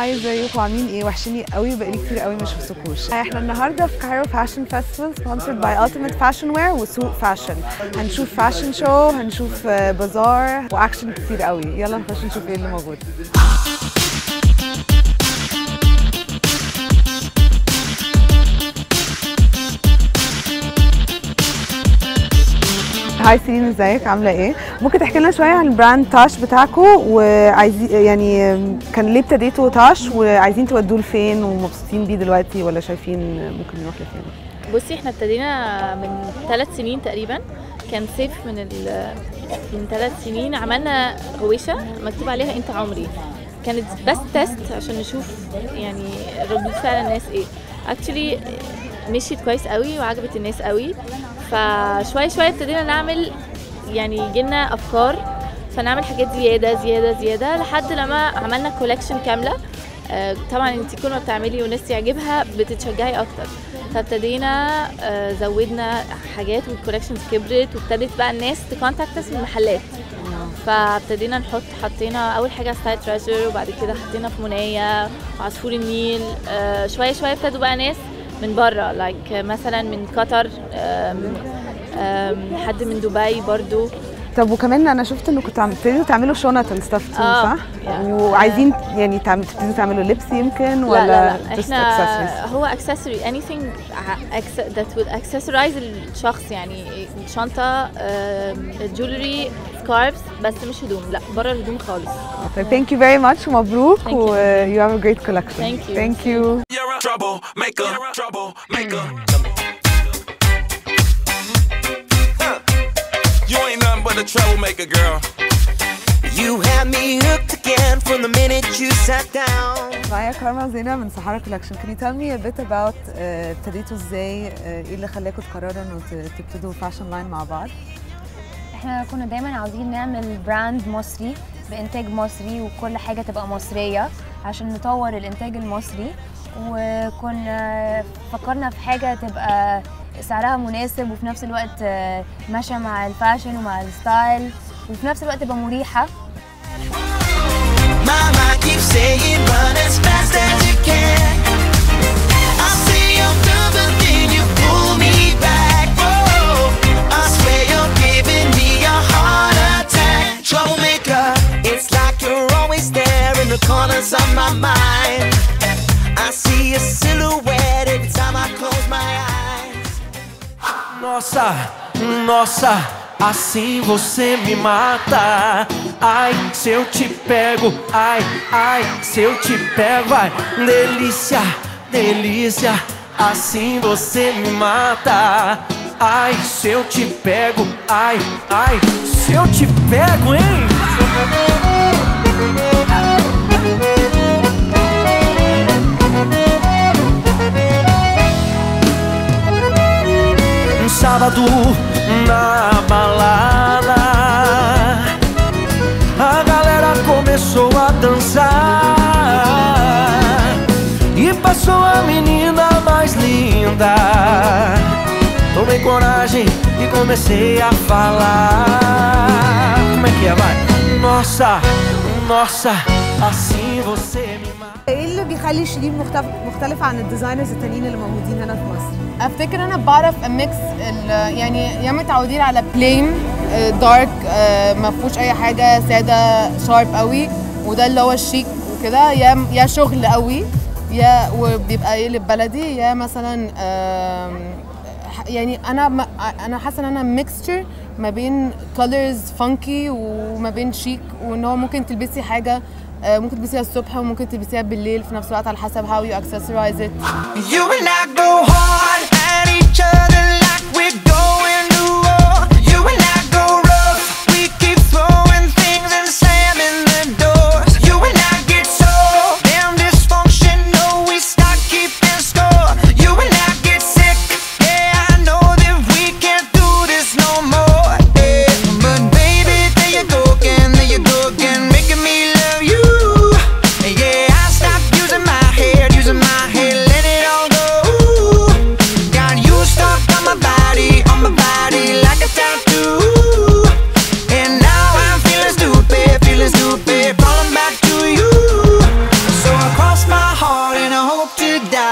هاي ازيكم عاملين ايه وحشني قوي بقالي كتير قوي ما شفتكوش احنا النهارده في كايرو فاشن فيستيفال سبونسرد باي التيميت فاشن وير وسوق فاشن هنشوف فاشن شو هنشوف آه، بازار واكشن كتير قوي يلا نخش نشوف ايه اللي موجود هاي سيرين ازيك عامله ايه ممكن تحكي لنا شويه عن البراند تاش بتاعكم وعايزين يعني كان ليه ابتديتوا تاش وعايزين تودوه لفين ومبسوطين بيه دلوقتي ولا شايفين ممكن نروح لفين بصي احنا ابتدينا من ثلاث سنين تقريبا كان صيف من ال من ثلاث سنين عملنا هويشه مكتوب عليها انت عمري كانت بس تيست عشان نشوف يعني ردود فعل الناس ايه اكشلي مشيت كويس قوي وعجبت الناس قوي فشويه شويه ابتدينا نعمل يعني جينا افكار فنعمل حاجات زياده زياده زياده لحد لما عملنا كولكشن كامله آه، طبعا انت كل ما بتعملي والناس يعجبها بتتشجعي اكتر فابتدينا آه، زودنا حاجات والكولكشنز كبرت وابتدت بقى الناس تكونتاكت من المحلات فابتدينا نحط حطينا اول حاجه ستايل تريجر وبعد كده حطينا في منايا وعصفور النيل آه، شويه شويه ابتدوا بقى ناس من بره لايك مثلا من قطر آم، آم، حد من دبي برضو طب وكمان انا شفت انكم كنتوا عم- ابتديتوا تعملوا شنط اند ستاف آه، صح؟ يعني. وعايزين يعني تعم- تبتدوا تعملوا لبس يمكن ولا لا لا لا just احنا accessories؟ هو accessory anything ع- acce- that would accessorize الشخص يعني شنطة جولري سكارفز بس مش هدوم لا بره الهدوم خالص طيب thank you very much ومبروك Thank you. و you have a great collection Thank you. thank you You're a troublemaker. Troublemaker. Huh. You ain't nothing but a troublemaker, girl. You had me hooked again from the minute you sat down. معايا كارما زينة من سحارة كولكشن can you tell me a bit about آه، ابتديتوا ازاي آه، ايه اللي خلاكم تقرروا انه ت- تبتدوا فاشن لاين مع بعض احنا كنا دايما عاوزين نعمل براند مصري بانتاج مصري وكل حاجه تبقى مصريه عشان نطور الانتاج المصري وكنا فكرنا في حاجه تبقى سعرها مناسب وفي نفس الوقت آه، ماشيه مع الفاشن ومع الستايل وفي نفس الوقت تبقى مريحه Mama keeps saying run as fast as you can. I say you're double, then you pull me back. Whoa, I swear you're giving me a heart attack. Troublemaker, it's like you're always there in the corners of my mind. I see a silhouette every time I close my eyes. Nossa, nossa, assim você me mata. Ai, se eu te pego, ai, ai, se eu te pego, vai, delícia, delícia, assim você me mata. Ai, se eu te pego, ai, ai, se eu te pego, hein? Um sábado na balada A galera começou a dançar E passou a menina mais linda Tomei coragem e comecei a falar Como é que é, vai? Nossa, nossa, assim você me mata ايه اللي بيخلي شيرين مختلف مختلف عن الديزاينرز التانيين اللي موجودين هنا في مصر؟ افتكر انا بعرف اميكس ال- يعني يا متعودين على بلين دارك ما فيهوش اي حاجه ساده شارب قوي وده اللي هو الشيك وكده يا يا شغل قوي يا وبيبقى يقلب بلدي يا مثلا آم، ح- يعني انا ما- انا حاسه ان انا ميكستشر ما بين كولرز فانكي وما بين شيك وان هو ممكن تلبسي حاجه آه، ممكن تلبسيها الصبح وممكن تلبسيها بالليل في نفس الوقت على حسب how you accessorize it You and I go hard at each other like we're going to war. You and I go rough. We keep throwing things and slamming the doors. You and I get so damn dysfunctional. We start keeping score. You and I get sick. Yeah, I know that we can't do this no more. Yeah. But baby, there you go again, there you go again, making me love you. Yeah, I stopped using my head, using my head, let it all go. hope to die.